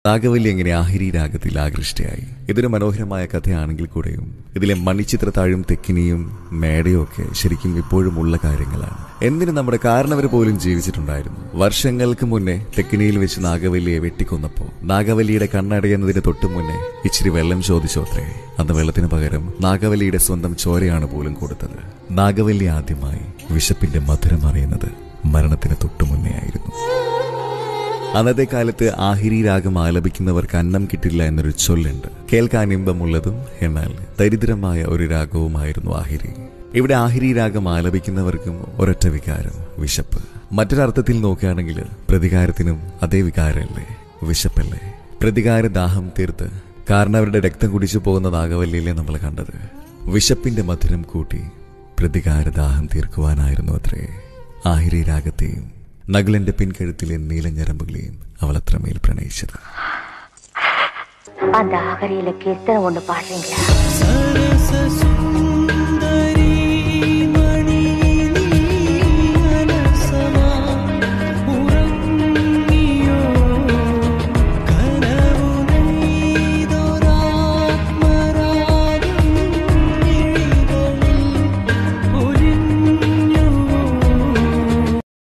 നാഗവല്ലി എങ്ങനെ ആഹിരി രാഗത്തിൽ ആകൃഷ്ടയായി ഇതൊരു മനോഹരമായ കഥയാണെങ്കിൽ കൂടെയും ഇതിലെ മണിച്ചിത്രത്താഴും തെക്കിനിയും മേടയും ഒക്കെ ശരിക്കും ഇപ്പോഴും ഉള്ള കാര്യങ്ങളാണ് എന്തിന് നമ്മുടെ കാരണവർ പോലും ജീവിച്ചിട്ടുണ്ടായിരുന്നു വർഷങ്ങൾക്ക് മുന്നേ തെക്കിനിയിൽ വെച്ച് നാഗവല്ലിയെ വെട്ടിക്കൊന്നപ്പോ നാഗവല്ലിയുടെ കണ്ണടയുന്നതിന് തൊട്ടു മുന്നേ ഇച്ചിരി വെള്ളം ചോദിച്ചോത്രേ അന്ന് വെള്ളത്തിന് പകരം നാഗവല്ലിയുടെ സ്വന്തം ചോരയാണ് പോലും കൊടുത്തത് നാഗവല്ലി ആദ്യമായി വിശപ്പിന്റെ മധുരം അറിയുന്നത് മരണത്തിന് തൊട്ടു മുന്നേ ആയിരുന്നു അന്നത്തെ കാലത്ത് ആഹിരി രാഗം ആലപിക്കുന്നവർക്ക് അന്നം കിട്ടില്ല എന്നൊരു ചൊല്ലുണ്ട് കേൾക്കാൻ ഇമ്പമുള്ളതും എന്നാൽ ദരിദ്രമായ ഒരു രാഗവുമായിരുന്നു ആഹിരി ഇവിടെ ആഹിരി രാഗം ആലപിക്കുന്നവർക്കും ഒരൊറ്റ വികാരം വിശപ്പ് മറ്റൊരർത്ഥത്തിൽ നോക്കുകയാണെങ്കിൽ പ്രതികാരത്തിനും അതേ വികാരമല്ലേ വിശപ്പല്ലേ പ്രതികാര ദാഹം തീർത്ത് കാരണവരുടെ രക്തം കുടിച്ചു പോകുന്ന നാഗവല്ലിയിലെ നമ്മൾ കണ്ടത് വിശപ്പിന്റെ മധുരം കൂട്ടി പ്രതികാര ദാഹം തീർക്കുവാനായിരുന്നു അത്രേ ആഹിരി രാഗത്തെയും നഗലന്റെ പിൻകഴുത്തിലെ നീലഞ്ഞരമ്പുകളെയും അവൾ അത്രമേൽ പ്രണയിച്ചത് அந்த ஆகரியில கீர்த்தனை ஒண்ணு பாடுறீங்களா सरस